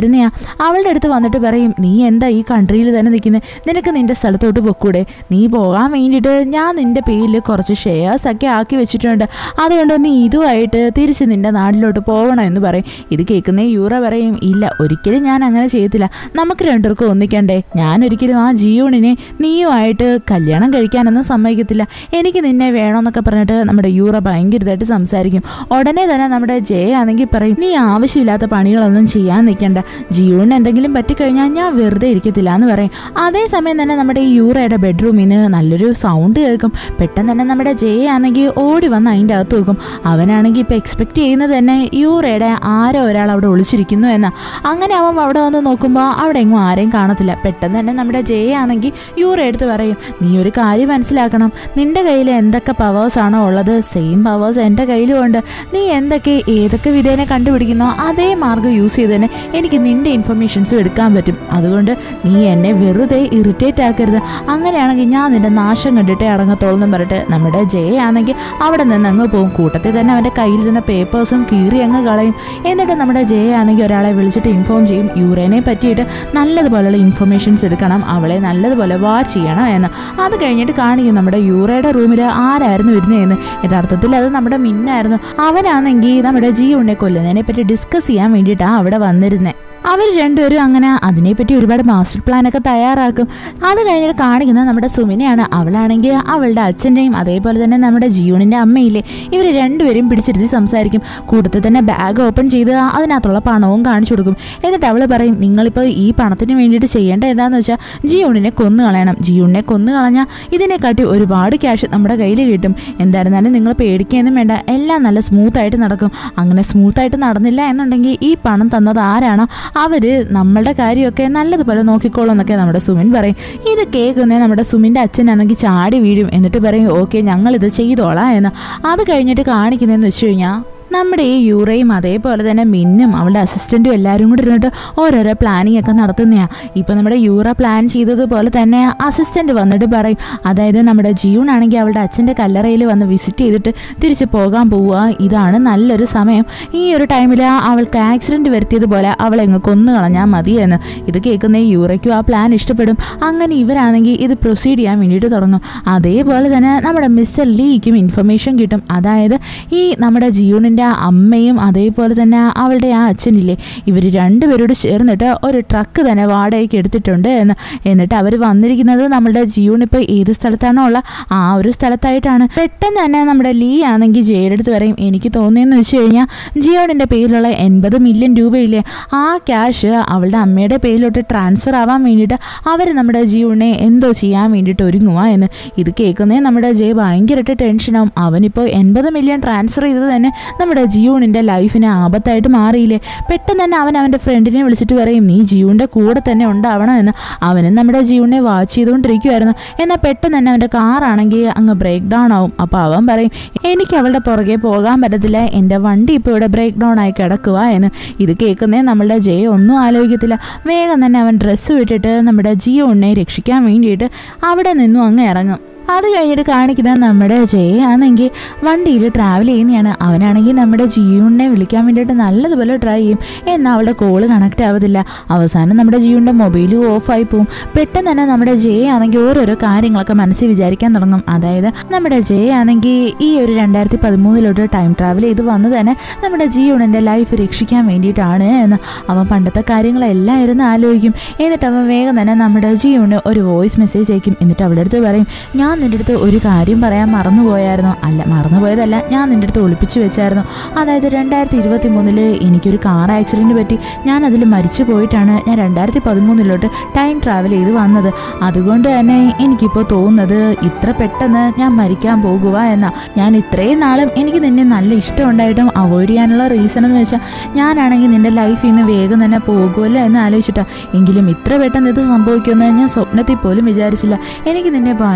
A: വരുന്നയാ അവളുടെ അടുത്ത് വന്നിട്ട് പറയും നീ എന്താ ഈ കൺട്രിയിൽ തന്നെ നിൽക്കുന്നത് നിനക്ക് നിന്റെ സ്ഥലത്തോട്ട് പൊക്കൂടെ നീ പോകാൻ വേണ്ടിയിട്ട് ഞാൻ നിന്റെ പേരിൽ കുറച്ച് ഷെയർസ് ഒക്കെ ആക്കി വെച്ചിട്ടുണ്ട് അതുകൊണ്ട് നീ ഇതുമായിട്ട് തിരിച്ച് നിന്റെ നാട്ടിലോട്ട് പോകണം എന്ന് പറയും ഇത് കേൾക്കുന്ന യൂറ പറയും ഇല്ല ഒരിക്കലും ഞാൻ അങ്ങനെ ചെയ്യത്തില്ല നമുക്ക് രണ്ടുപേർക്കും ഒന്നിക്കണ്ടേ ഞാൻ ഒരിക്കലും ആ ജിയോണിനെ നീയുമായിട്ട് കല്യാണം കഴിക്കാനൊന്നും സമ്മതിക്കത്തില്ല എനിക്ക് നിന്നെ വേണമെന്നൊക്കെ പറഞ്ഞിട്ട് നമ്മുടെ യൂറ ഭയങ്കരമായിട്ട് സംസാരിക്കും ഉടനെ തന്നെ നമ്മുടെ ജയ ആണെങ്കിൽ പറയും നീ ആവശ്യമില്ലാത്ത പണികളൊന്നും ചെയ്യാൻ നിൽക്കണ്ട ജിയോണിന് എന്തെങ്കിലും പറ്റിക്കഴിഞ്ഞാൽ ഞാൻ വെറുതെ ഇരിക്കത്തില്ല എന്ന് പറയും അതേസമയം തന്നെ നമ്മുടെ ഈ യൂറയുടെ ബെഡ്റൂമിൽ നിന്ന് നല്ലൊരു സൗണ്ട് കേൾക്കും പെട്ടെന്ന് തന്നെ നമ്മുടെ ജയ ആണെങ്കിൽ ഓടി വന്ന് അതിൻ്റെ അകത്ത് വെക്കും അവനാണെങ്കിൽ ഇപ്പം എക്സ്പെക്ട് ചെയ്യുന്നത് തന്നെ യൂറയുടെ ആരോ ഒരാൾ അവിടെ ഒളിച്ചിരിക്കുന്നു എന്നാ അങ്ങനെ അവൻ അവിടെ വന്ന് നോക്കുമ്പോൾ അവിടെ എങ്ങും ആരെയും കാണത്തില്ല പെട്ടെന്ന് തന്നെ നമ്മുടെ ജയ ആണെങ്കിൽ യൂറ എടുത്ത് പറയും നീ ഒരു കാര്യം മനസ്സിലാക്കണം നിന്റെ കയ്യിൽ എന്തൊക്കെ പവേഴ്സ് ആണോ ഉള്ളത് സെയിം പവേഴ്സ് എൻ്റെ കയ്യിലും ഉണ്ട് നീ എന്തൊക്കെ ഏതൊക്കെ വിധേന കണ്ടുപിടിക്കുന്നോ അതേ മാർഗ്ഗം യൂസ് ചെയ്ത് തന്നെ എനിക്ക് നിന്റെ ഇൻഫർമേഷൻസും എടുക്കാൻ പറ്റും അതുകൊണ്ട് നീ എന്നെ വെറുതെ ഇറിറ്റേറ്റ് ആക്കരുത് അങ്ങനെയാണെങ്കിൽ ഞാൻ നിന്റെ നാശം കണ്ടിട്ടേ അടങ്ങത്തോളം എന്നും പറഞ്ഞിട്ട് നമ്മുടെ ജയ ആണെങ്കിൽ അവിടെ നിന്ന് അങ്ങ് പോകും കൂട്ടത്തിൽ തന്നെ അവൻ്റെ കയ്യിലിരുന്ന പേപ്പേഴ്സും കീറി അങ്ങ് കളയും എന്നിട്ട് നമ്മുടെ ജയ ആണെങ്കിൽ ഒരാളെ വിളിച്ചിട്ട് ഇൻഫോം ചെയ്യും യൂറേനെ പറ്റിയിട്ട് നല്ലതുപോലെയുള്ള ഇൻഫർമേഷൻസ് എടുക്കണം അവളെ നല്ലതുപോലെ വാച്ച് ചെയ്യണം എന്ന് അത് കഴിഞ്ഞിട്ട് കാണിക്കും നമ്മുടെ യൂറയുടെ റൂമിൽ ആരായിരുന്നു വരുന്നതെന്ന് യഥാർത്ഥത്തിൽ അത് നമ്മുടെ മിന്നായിരുന്നു അവനാണെങ്കിൽ നമ്മുടെ ജിയുണ്ണെ കൊല്ലുന്നതിനെ പറ്റി ഡിസ്കസ് ചെയ്യാൻ വേണ്ടിയിട്ടാണ് അവിടെ വന്നിരുന്നത് അവർ രണ്ടുപേരും അങ്ങനെ അതിനെപ്പറ്റി ഒരുപാട് മാസ്റ്റർ പ്ലാനൊക്കെ തയ്യാറാക്കും അത് കഴിഞ്ഞിട്ട് കാണിക്കുന്നത് നമ്മുടെ സുമിനെയാണ് അവളാണെങ്കിൽ അവളുടെ അച്ഛൻ്റെയും അതേപോലെ തന്നെ നമ്മുടെ ജിയോണിൻ്റെ അമ്മയില്ലേ ഇവർ രണ്ടുപേരും പിടിച്ചിരുത്തി സംസാരിക്കും കൂട്ടത്തിൽ തന്നെ ബാഗ് ഓപ്പൺ ചെയ്ത് അതിനകത്തുള്ള പണവും കാണിച്ചു കൊടുക്കും എന്നിട്ട് അവൾ പറയും നിങ്ങളിപ്പോൾ ഈ പണത്തിന് വേണ്ടിയിട്ട് ചെയ്യേണ്ട എന്താണെന്ന് വെച്ചാൽ ജിയോണിനെ കൊന്നു കളയണം ജിയോണിനെ കൊന്നു കളഞ്ഞാൽ ഇതിനെക്കാട്ടി ഒരുപാട് ക്യാഷ് നമ്മുടെ കയ്യിൽ കിട്ടും എന്തായിരുന്നാലും നിങ്ങൾ പേടിക്കുകയൊന്നും വേണ്ട എല്ലാം നല്ല സ്മൂത്തായിട്ട് നടക്കും അങ്ങനെ സ്മൂത്തായിട്ട് നടന്നില്ല എന്നുണ്ടെങ്കിൽ ഈ പണം തന്നത് ആരാണോ അവര് നമ്മളുടെ കാര്യമൊക്കെ നല്ലതുപോലെ നോക്കിക്കോളും എന്നൊക്കെ നമ്മുടെ സുമിൻ പറയും ഇത് കേൾക്കുന്നേ നമ്മുടെ സുമിൻ്റെ അച്ഛനാണെങ്കിൽ ചാടി വീഴും എന്നിട്ട് പറയും ഓക്കെ ഞങ്ങളിത് ചെയ്തോളാം എന്ന് അത് കഴിഞ്ഞിട്ട് കാണിക്കുന്നതെന്ന് വെച്ച് കഴിഞ്ഞാൽ നമ്മുടെ ഈ യൂറയും അതേപോലെ തന്നെ മിന്നും അവളുടെ അസിസ്റ്റൻറ്റും എല്ലാവരും കൂടി ഇരുന്നിട്ട് ഓരോരോ പ്ലാനിങ് ഒക്കെ നടത്തുന്നതാണ് ഇപ്പം നമ്മുടെ യൂറ പ്ലാൻ ചെയ്തതുപോലെ തന്നെ അസിസ്റ്റൻ്റ് വന്നിട്ട് പറയും അതായത് നമ്മുടെ ജിയൂൺ ആണെങ്കിൽ അവളുടെ അച്ഛൻ്റെ കല്ലറയിൽ വന്ന് വിസിറ്റ് ചെയ്തിട്ട് തിരിച്ച് പോകാൻ പോവുക ഇതാണ് നല്ലൊരു സമയം ഈ ഒരു ടൈമിൽ അവൾക്ക് ആക്സിഡൻറ്റ് വരുത്തിയതുപോലെ അവളെ അങ്ങ് കൊന്നു കളഞ്ഞാൽ മതി എന്ന് ഇത് കേൾക്കുന്ന ഈ യൂറയ്ക്കും ആ പ്ലാൻ ഇഷ്ടപ്പെടും അങ്ങനെ ഇവരാണെങ്കിൽ ഇത് പ്രൊസീഡ് ചെയ്യാൻ വേണ്ടിയിട്ട് തുടങ്ങും അതേപോലെ തന്നെ നമ്മുടെ മിസ്റ്റർ ലീക്കും ഇൻഫർമേഷൻ കിട്ടും അതായത് ഈ നമ്മുടെ ജിയൂണിൻ്റെ അമ്മയും അതേപോലെ തന്നെ അവളുടെ ആ അച്ഛനില്ലേ ഇവർ രണ്ടുപേരോട് ചേർന്നിട്ട് ഒരു ട്രക്ക് തന്നെ വാടകയ്ക്ക് എടുത്തിട്ടുണ്ട് എന്ന് എന്നിട്ട് അവർ വന്നിരിക്കുന്നത് നമ്മുടെ ജിയൂൺ ഇപ്പോൾ ഏത് സ്ഥലത്താണോ ഉള്ള ആ ഒരു സ്ഥലത്തായിട്ടാണ് പെട്ടെന്ന് തന്നെ നമ്മുടെ ലീ ആണെങ്കിൽ ജയുടെ അടുത്ത് പറയും എനിക്ക് തോന്നിയെന്ന് വെച്ച് കഴിഞ്ഞാൽ ജിയോണിൻ്റെ പേരിലുള്ള എൺപത് മില്യൺ രൂപയില്ലേ ആ ക്യാഷ് അവളുടെ അമ്മയുടെ പേരിലോട്ട് ട്രാൻസ്ഫർ ആവാൻ വേണ്ടിയിട്ട് അവർ നമ്മുടെ ജിയോണിനെ എന്തോ ചെയ്യാൻ വേണ്ടിയിട്ട് ഒരുങ്ങുക എന്ന് ഇത് കേൾക്കുന്നേ നമ്മുടെ ജയ് ഭയങ്കരമായിട്ട് ടെൻഷനാവും അവനിപ്പോൾ എൺപത് മില്യൺ ട്രാൻസ്ഫർ ചെയ്തത് തന്നെ നമ്മുടെ ജിയൂണിൻ്റെ ലൈഫിന് ആപത്തായിട്ട് മാറിയില്ലേ പെട്ടെന്ന് തന്നെ അവൻ അവൻ്റെ ഫ്രണ്ടിനെ വിളിച്ചിട്ട് പറയും നീ ജിയൂണിൻ്റെ കൂടെ തന്നെ ഉണ്ടാവണം എന്ന് അവനും നമ്മുടെ ജിയൂണിനെ വാച്ച് ചെയ്തുകൊണ്ടിരിക്കുമായിരുന്നു എന്നാൽ പെട്ടെന്ന് തന്നെ അവൻ്റെ കാറാണെങ്കിൽ അങ്ങ് ബ്രേക്ക് ഡൗൺ ആവും അപ്പോൾ അവൻ പറയും എനിക്ക് അവളുടെ പുറകെ പോകാൻ പറ്റത്തില്ല എൻ്റെ വണ്ടി ഇപ്പോൾ ഇവിടെ ബ്രേക്ക് ഡൗൺ ആയി കിടക്കുക എന്ന് ഇത് കേൾക്കുന്നേ നമ്മളുടെ ജയ ഒന്നും ആലോചിക്കത്തില്ല വേഗം തന്നെ അവൻ ഡ്രസ്സ് വിട്ടിട്ട് നമ്മുടെ ജിയോണിനെ രക്ഷിക്കാൻ വേണ്ടിയിട്ട് അവിടെ നിന്നും അങ്ങ് ഇറങ്ങും അത് കഴിഞ്ഞിട്ട് കാണിക്കുന്ന നമ്മുടെ ജയ ആണെങ്കിൽ വണ്ടിയിൽ ട്രാവൽ ചെയ്യുന്നതാണ് അവനാണെങ്കിൽ നമ്മുടെ ജിയൂണിനെ വിളിക്കാൻ വേണ്ടിയിട്ട് നല്ലതുപോലെ ട്രൈ ചെയ്യും എന്നാൽ അവളുടെ കോള് കണക്റ്റ് ആവത്തില്ല അവസാനം നമ്മുടെ ജിയൂണിൻ്റെ മൊബൈലും ഓഫായി പോവും പെട്ടെന്ന് തന്നെ നമ്മുടെ ജയ ആണെങ്കിൽ ഓരോരോ കാര്യങ്ങളൊക്കെ മനസ്സിൽ വിചാരിക്കാൻ തുടങ്ങും അതായത് നമ്മുടെ ജയ ആണെങ്കിൽ ഈ ഒരു രണ്ടായിരത്തി പതിമൂന്നിലോട്ട് ടൈം ട്രാവൽ ചെയ്ത് വന്ന് തന്നെ നമ്മുടെ ജിയൂണിൻ്റെ ലൈഫ് രക്ഷിക്കാൻ വേണ്ടിയിട്ടാണ് എന്ന് അവൻ പണ്ടത്തെ കാര്യങ്ങളെല്ലാം ഇരുന്ന് ആലോചിക്കും എന്നിട്ട് അവൻ വേഗം തന്നെ നമ്മുടെ ജിയൂണിന് ഒരു വോയിസ് മെസ്സേജ് അയക്കും എന്നിട്ട് അവളുടെ അടുത്ത് പറയും ഞാൻ നിൻ്റെ അടുത്ത് ഒരു കാര്യം പറയാൻ മറന്നുപോയായിരുന്നു അല്ല മറന്നുപോയതല്ല ഞാൻ നിൻ്റെ അടുത്ത് ഒളിപ്പിച്ചു വെച്ചായിരുന്നു അതായത് രണ്ടായിരത്തി ഇരുപത്തി മൂന്നില് എനിക്കൊരു കാർ ആക്സിഡൻറ്റ് പറ്റി ഞാൻ അതിൽ മരിച്ചു പോയിട്ടാണ് ഞാൻ രണ്ടായിരത്തി പതിമൂന്നിലോട്ട് ടൈം ട്രാവൽ ചെയ്ത് വന്നത് അതുകൊണ്ട് തന്നെ എനിക്കിപ്പോൾ തോന്നുന്നത് ഇത്ര പെട്ടെന്ന് ഞാൻ മരിക്കാൻ പോകുക എന്നാ ഞാൻ ഇത്രയും നാളും എനിക്ക് നിന്നെ നല്ല ഇഷ്ടമുണ്ടായിട്ടും അവോയ്ഡ് ചെയ്യാനുള്ള റീസൺ എന്ന് വെച്ചാൽ ഞാനാണെങ്കിൽ നിൻ്റെ ലൈഫിൽ നിന്ന് വേഗം തന്നെ പോകുമല്ലോ എന്ന് ആലോചിച്ചിട്ടാ എങ്കിലും ഇത്ര പെട്ടെന്ന് ഇത് സംഭവിക്കുമെന്ന് ഞാൻ സ്വപ്നത്തിൽ പോലും വിചാരിച്ചില്ല എനിക്ക് നിന്നെ ഭയങ്കര ഇഷ്ടം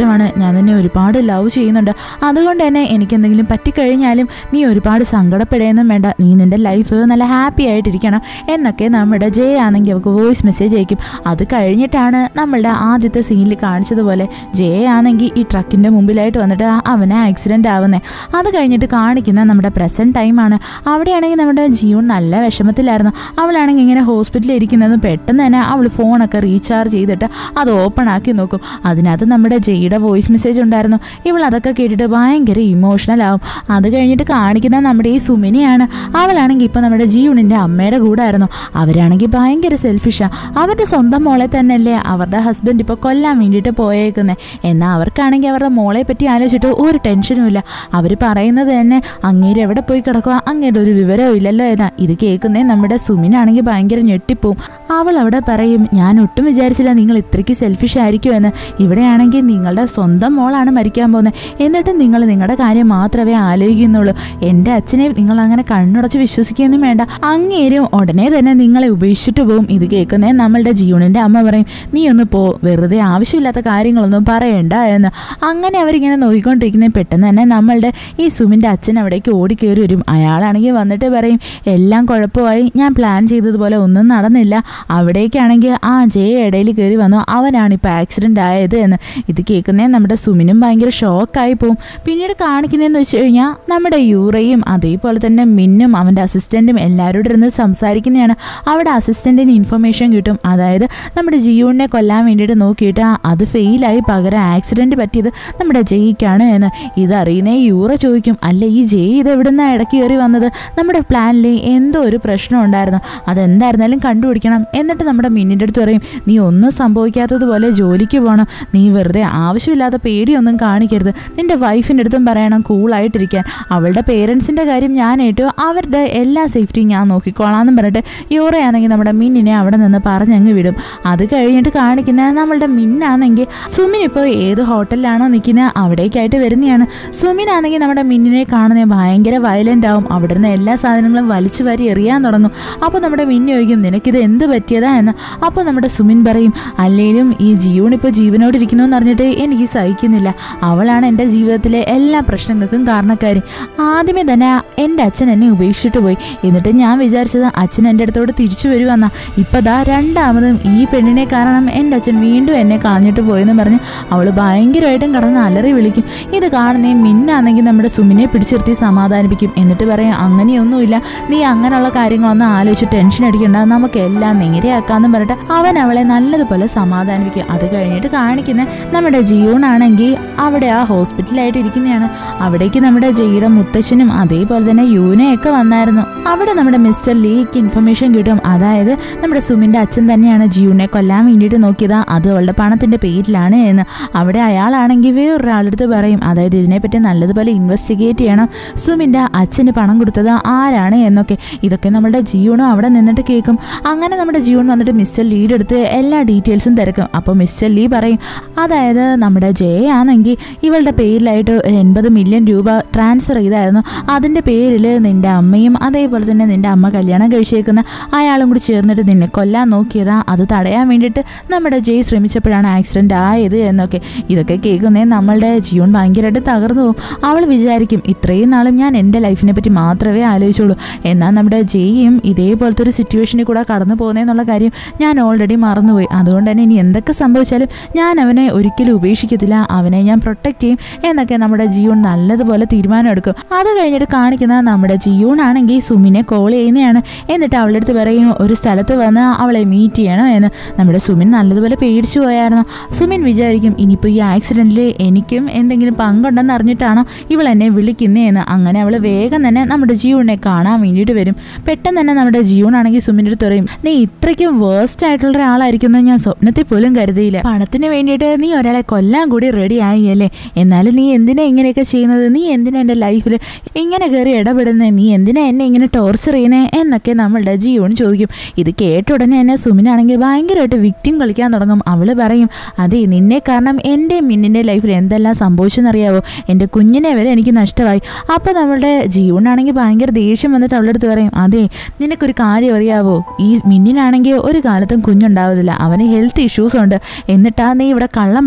A: കുറ്റമാണ് ഞാൻ നിന്നെ ഒരുപാട് ലവ് ചെയ്യുന്നുണ്ട് അതുകൊണ്ട് തന്നെ എനിക്ക് എന്തെങ്കിലും പറ്റിക്കഴിഞ്ഞാലും നീ ഒരുപാട് സങ്കടപ്പെടുകയൊന്നും വേണ്ട നീ നിന്റെ ലൈഫ് നല്ല ഹാപ്പി ആയിട്ടിരിക്കണം എന്നൊക്കെ നമ്മുടെ ജെ ആണെങ്കിൽ അവൾക്ക് വോയിസ് മെസ്സേജ് അയക്കും അത് കഴിഞ്ഞിട്ടാണ് നമ്മളുടെ ആദ്യത്തെ സീനിൽ കാണിച്ചതുപോലെ ജെ ആണെങ്കിൽ ഈ ട്രക്കിൻ്റെ മുമ്പിലായിട്ട് വന്നിട്ട് അവനെ ആക്സിഡൻ്റ് ആവുന്നത് അത് കഴിഞ്ഞിട്ട് കാണിക്കുന്ന നമ്മുടെ പ്രസൻറ്റ് ടൈമാണ് അവിടെയാണെങ്കിൽ നമ്മുടെ ജീവൻ നല്ല വിഷമത്തിലായിരുന്നു അവളാണെങ്കിൽ ഇങ്ങനെ ഹോസ്പിറ്റലിൽ ഇരിക്കുന്നത് പെട്ടെന്ന് തന്നെ അവൾ ഫോണൊക്കെ റീചാർജ് ചെയ്തിട്ട് അത് ഓപ്പൺ ആക്കി നോക്കും അതിനകത്ത് നമ്മുടെ ജെയുടെ വോയിസ് മെസ്സേജ് ഉണ്ടായിരുന്നു ഇവൾ അതൊക്കെ കേട്ടിട്ട് ഭയങ്കര ഇമോഷണൽ ആവും അത് കഴിഞ്ഞിട്ട് കാണിക്കുന്ന നമ്മുടെ ഈ സുമിനിയാണ് അവളാണെങ്കിൽ ഇപ്പോൾ നമ്മുടെ ജീവണിൻ്റെ അമ്മയുടെ കൂടെ ആയിരുന്നു അവരാണെങ്കിൽ ഭയങ്കര സെൽഫിഷാണ് അവരുടെ സ്വന്തം മോളെ തന്നെയല്ലേ അവരുടെ ഹസ്ബൻഡ് ഇപ്പോൾ കൊല്ലാൻ വേണ്ടിയിട്ട് പോയേക്കുന്നത് എന്നാൽ അവർക്കാണെങ്കിൽ അവരുടെ മോളെ പറ്റി ആലോചിച്ചിട്ട് ഒരു ടെൻഷനും ഇല്ല അവർ പറയുന്നത് തന്നെ അങ്ങേര് എവിടെ പോയി കിടക്കുക അങ്ങേരുടെ ഒരു വിവരവും ഇല്ലല്ലോ ഏതാ ഇത് കേൾക്കുന്നേ നമ്മുടെ സുമിനാണെങ്കിൽ ഭയങ്കര ഞെട്ടിപ്പോവും അവൾ അവിടെ പറയും ഞാൻ ഒട്ടും വിചാരിച്ചില്ല നിങ്ങൾ ഇത്രയ്ക്ക് സെൽഫിഷ് ആയിരിക്കുമെന്ന് ഇവിടെയാണെങ്കിൽ നിങ്ങളുടെ സ്വന്തം മോളാണ് മരിക്കാൻ പോകുന്നത് എന്നിട്ടും നിങ്ങൾ നിങ്ങളുടെ കാര്യം മാത്രമേ ആലോചിക്കുന്നുള്ളൂ എൻ്റെ അച്ഛനെ നിങ്ങൾ അങ്ങനെ കണ്ണുടച്ച് വിശ്വസിക്കുകയൊന്നും വേണ്ട അങ്ങേരും ഉടനെ തന്നെ നിങ്ങളെ ഉപേക്ഷിച്ചിട്ട് പോകും ഇത് കേൾക്കുന്നേ നമ്മളുടെ ജീവനിൻ്റെ അമ്മ പറയും നീ ഒന്ന് പോ വെറുതെ ആവശ്യമില്ലാത്ത കാര്യങ്ങളൊന്നും പറയണ്ട എന്ന് അങ്ങനെ അവരിങ്ങനെ നോക്കിക്കൊണ്ടിരിക്കുന്നത് പെട്ടെന്ന് തന്നെ നമ്മളുടെ ഈ സുമിൻ്റെ അച്ഛൻ അവിടേക്ക് ഓടിക്കയറി വരും അയാളാണെങ്കിൽ വന്നിട്ട് പറയും എല്ലാം കുഴപ്പമായി ഞാൻ പ്ലാൻ ചെയ്തതുപോലെ ഒന്നും നടന്നില്ല അവിടേക്കാണെങ്കിൽ ആ ജയ ഇടയിൽ കയറി വന്നു അവനാണ് ഇപ്പോൾ ആക്സിഡൻ്റ് ആയത് എന്ന് ഇത് കേൾക്കുന്നേ നമ്മുടെ സുമിനും ഭയങ്കര ഷോക്കായി പോവും പിന്നീട് കാണിക്കുന്നതെന്ന് വെച്ച് കഴിഞ്ഞാൽ നമ്മുടെ യൂറയും അതേപോലെ തന്നെ മിന്നും അവൻ്റെ അസിസ്റ്റൻറ്റും എല്ലാവരോടും ഇരുന്ന് സംസാരിക്കുന്നതാണ് അവിടെ അസിസ്റ്റൻറ്റിന് ഇൻഫർമേഷൻ കിട്ടും അതായത് നമ്മുടെ ജിയോണിനെ കൊല്ലാൻ വേണ്ടിയിട്ട് നോക്കിയിട്ട് ആ, അത് ഫെയിലായി പകരം ആക്സിഡൻറ്റ് പറ്റിയത് നമ്മുടെ ജയിക്കാണ് എന്ന് ഇതറിയുന്നേ യൂറ ചോദിക്കും അല്ല ഈ ജയ് ഇത് എവിടുന്ന ഇടയ്ക്ക് കയറി വന്നത് നമ്മുടെ പ്ലാനിൽ എന്തോ ഒരു പ്രശ്നം ഉണ്ടായിരുന്നു അതെന്തായിരുന്നാലും കണ്ടുപിടിക്കണം എന്നിട്ട് നമ്മുടെ മിന്നിൻ്റെ അടുത്ത് പറയും നീ ഒന്നും സംഭവിക്കാത്തതുപോലെ ജോലിക്ക് പോകണം നീ വെറുതെ ആവശ്യമില്ലാത്ത പേടിയൊന്നും കാണിക്കരുത് നിന്റെ വൈഫിൻ്റെ അടുത്തും പറയണം കൂളായിട്ടിരിക്കാൻ അവളുടെ പേരൻസിൻ്റെ കാര്യം ഞാൻ ഏറ്റു അവരുടെ എല്ലാ സേഫ്റ്റിയും ഞാൻ നോക്കിക്കോളാം എന്നും പറഞ്ഞിട്ട് യൂറയാണെങ്കിൽ നമ്മുടെ മിന്നിനെ അവിടെ നിന്ന് പറഞ്ഞങ്ങ് വിടും അത് കഴിഞ്ഞിട്ട് കാണിക്കുന്ന നമ്മളുടെ മിന്നാണെങ്കിൽ സുമിൻ ഇപ്പോൾ ഏത് ഹോട്ടലിലാണോ നിൽക്കുന്നത് അവിടേക്കായിട്ട് വരുന്നതാണ് സുമിനാണെങ്കിൽ നമ്മുടെ മിന്നിനെ കാണുന്നത് ഭയങ്കര വയലൻ്റ് ആവും അവിടെ നിന്ന് എല്ലാ സാധനങ്ങളും വലിച്ചു വാരി എറിയാൻ തുടങ്ങും അപ്പോൾ നമ്മുടെ മിന്നി ചോദിക്കും നിനക്കിത് എന്ത് പറ്റിയതാ എന്ന് അപ്പോൾ നമ്മുടെ സുമിൻ പറയും അല്ലെങ്കിലും ഈ ജീവൻ ഇപ്പോൾ ജീവനോട് ഇരിക്കുന്നു എന്ന് അറിഞ്ഞിട്ട് എനിക്ക് സഹിക്കുന്നില്ല അവളാണ് എൻ്റെ ജീവിതത്തിലെ എല്ലാ പ്രശ്നങ്ങൾക്കും കാരണക്കാരി ആദ്യമേ തന്നെ എൻ്റെ അച്ഛൻ എന്നെ ഉപേക്ഷിച്ചിട്ട് പോയി എന്നിട്ട് ഞാൻ വിചാരിച്ചത് അച്ഛൻ എൻ്റെ അടുത്തോട് തിരിച്ചു വരുമെന്നാ ഇപ്പം ദാ രണ്ടാമതും ഈ പെണ്ണിനെ കാരണം എൻ്റെ അച്ഛൻ വീണ്ടും എന്നെ കളഞ്ഞിട്ട് പോയെന്ന് പറഞ്ഞ് അവൾ ഭയങ്കരമായിട്ടും കടന്ന് അലറി വിളിക്കും ഇത് കാണുന്നേ മിന്നാണെങ്കിൽ നമ്മുടെ സുമിനെ പിടിച്ചിരുത്തി സമാധാനിപ്പിക്കും എന്നിട്ട് പറയും അങ്ങനെയൊന്നുമില്ല നീ അങ്ങനെയുള്ള കാര്യങ്ങളൊന്നും ആലോചിച്ച് ടെൻഷൻ അടിക്കണ്ട നമുക്ക് എല്ലാം നേരെയാക്കാന്ന് പറഞ്ഞിട്ട് അവൻ അവളെ നല്ലതുപോലെ സമാധാനിപ്പിക്കും അത് കഴിഞ്ഞിട്ട് കാണിക്കുന്ന നമ്മുടെ ജിയോണാണെങ്കിൽ അവിടെ ആ ഹോസ്പിറ്റലായിട്ട് ഇരിക്കുന്നതാണ് അവിടേക്ക് നമ്മുടെ ജയുടെ മുത്തച്ഛനും അതേപോലെ തന്നെ യൂനയൊക്കെ വന്നായിരുന്നു അവിടെ നമ്മുടെ മിസ്റ്റർ ലീക്ക് ഇൻഫർമേഷൻ കിട്ടും അതായത് നമ്മുടെ സുമിന്റെ അച്ഛൻ തന്നെയാണ് ജിയുനെ കൊല്ലാൻ വേണ്ടിയിട്ട് നോക്കിയത് അത് അവളുടെ പണത്തിന്റെ പേരിലാണ് എന്ന് അവിടെ അയാളാണെങ്കിൽ വേറൊരാളടുത്ത് പറയും അതായത് ഇതിനെപ്പറ്റി നല്ലതുപോലെ ഇൻവെസ്റ്റിഗേറ്റ് ചെയ്യണം സുമിന്റെ അച്ഛന് പണം കൊടുത്തത് ആരാണ് എന്നൊക്കെ ഇതൊക്കെ നമ്മുടെ ജിയോണും അവിടെ നിന്നിട്ട് കേൾക്കും അങ്ങനെ നമ്മുടെ ജിയോൺ വന്നിട്ട് മിസ്റ്റർ ലീഡ് എടുത്ത് എല്ലാ ഡീറ്റെയിൽസും തിരക്കും അപ്പോൾ മിസ്റ്റർ ലീ പറയും അതായത് നമ്മുടെ ജയ ആണെങ്കിൽ ഇവളുടെ പേരിലായിട്ട് ഒരു എൺപത് മില്യൺ രൂപ ട്രാൻസ്ഫർ ചെയ്തായിരുന്നു അതിൻ്റെ പേരിൽ നിന്റെ അമ്മയും അതേപോലെ തന്നെ നിന്റെ അമ്മ കല്യാണം കഴിച്ചേക്കുന്ന അയാളും കൂടി ചേർന്നിട്ട് നിന്നെ കൊല്ലാൻ നോക്കിയതാ അത് തടയാൻ വേണ്ടിയിട്ട് നമ്മുടെ ജയ് ശ്രമിച്ചപ്പോഴാണ് ആക്സിഡൻ്റ് ആയത് എന്നൊക്കെ ഇതൊക്കെ കേൾക്കുന്നേ നമ്മളുടെ ജീവൻ ഭയങ്കരമായിട്ട് തകർന്നു പോകും അവൾ വിചാരിക്കും ഇത്രയും നാളും ഞാൻ എൻ്റെ ലൈഫിനെ പറ്റി മാത്രമേ ആലോചിച്ചുള്ളൂ എന്നാൽ നമ്മുടെ ജയും ഇതേപോലത്തെ ഒരു സിറ്റുവേഷനിൽ കൂടെ കടന്നു പോകുന്നതെന്നുള്ള കാര്യം ഞാൻ ഓൾറെഡി മറന്നുപോയി അതുകൊണ്ട് തന്നെ ഇനി എന്തൊക്കെ സംഭവിച്ചാലും ഞാൻ അവനെ ഒരിക്കലും ഉപേക്ഷിക്കത്തില്ല അവനെ ഞാൻ പ്രൊട്ടക്റ്റ് ചെയ്യും എന്നൊക്കെ നമ്മുടെ ജിയൂൺ നല്ലതുപോലെ തീരുമാനം എടുക്കും അത് കഴിഞ്ഞിട്ട് കാണിക്കുന്ന നമ്മുടെ ജിയൂൺ ആണെങ്കിൽ സുമിനെ കോൾ ചെയ്യുന്നതാണ് എന്നിട്ട് അവളുടെ അടുത്ത് പറയും ഒരു സ്ഥലത്ത് വന്ന് അവളെ മീറ്റ് ചെയ്യണം എന്ന് നമ്മുടെ സുമിൻ നല്ലതുപോലെ പേടിച്ചു പോയായിരുന്നു സുമിൻ വിചാരിക്കും ഇനിയിപ്പോൾ ഈ ആക്സിഡൻറ്റിൽ എനിക്കും എന്തെങ്കിലും പങ്കുണ്ടെന്ന് അറിഞ്ഞിട്ടാണോ ഇവൾ എന്നെ വിളിക്കുന്നതെന്ന് അങ്ങനെ അവൾ വേഗം തന്നെ നമ്മുടെ ജിയൂണിനെ കാണാൻ വേണ്ടിയിട്ട് വരും പെട്ടെന്ന് തന്നെ നമ്മുടെ ജിയൂൺ ആണെങ്കിൽ സുമിൻ്റെ അടുത്ത് പറയും നീ ഇത്രയ്ക്കും വേസ്റ്റ് ആയിട്ടുള്ള ഒരാളായിരിക്കുന്നത് ഞാൻ സ്വപ്നത്തിൽ പോലും കരുതിയില്ല പണത്തിന് വേണ്ടിയിട്ട് നീ ഒരാളെ കൊല്ലാൻ കൂടി റെഡി ആയി അല്ലേ എന്നാലും നീ എന്തിനാ ഇങ്ങനെയൊക്കെ ചെയ്യുന്നത് നീ എന്തിനാ എൻ്റെ ലൈഫിൽ ഇങ്ങനെ കയറി ഇടപെടുന്നത് നീ എന്തിനാ എന്നെ ഇങ്ങനെ ടോർച്ചർ ചെയ്യുന്നത് എന്നൊക്കെ നമ്മളുടെ ജിയോൺ ചോദിക്കും ഇത് കേട്ട ഉടനെ തന്നെ സുമിനാണെങ്കിൽ ഭയങ്കരമായിട്ട് വിക്റ്റിം കളിക്കാൻ തുടങ്ങും അവള് പറയും അതെ നിന്നെ കാരണം എൻ്റെ മിന്നിൻ്റെ ലൈഫിൽ എന്തെല്ലാം സംഭവിച്ചെന്നറിയാവോ എൻ്റെ കുഞ്ഞിനെ വരെ എനിക്ക് നഷ്ടമായി അപ്പോൾ നമ്മളുടെ ജീവനാണെങ്കിൽ ഭയങ്കര ദേഷ്യം വന്നിട്ട് അവളുടെ അടുത്ത് പറയും അതെ നിനക്കൊരു കാര്യം അറിയാവോ ഈ മിന്നിനാണെങ്കിൽ ഒരു കാലത്തും കുഞ്ഞുണ്ടാവത്തില്ല അവന് ഹെൽത്ത് ഇഷ്യൂസ് ഉണ്ട് എന്നിട്ടാ നീ ഇവിടെ കള്ളം പറഞ്ഞുകൊണ്ടിരിക്കുന്നത്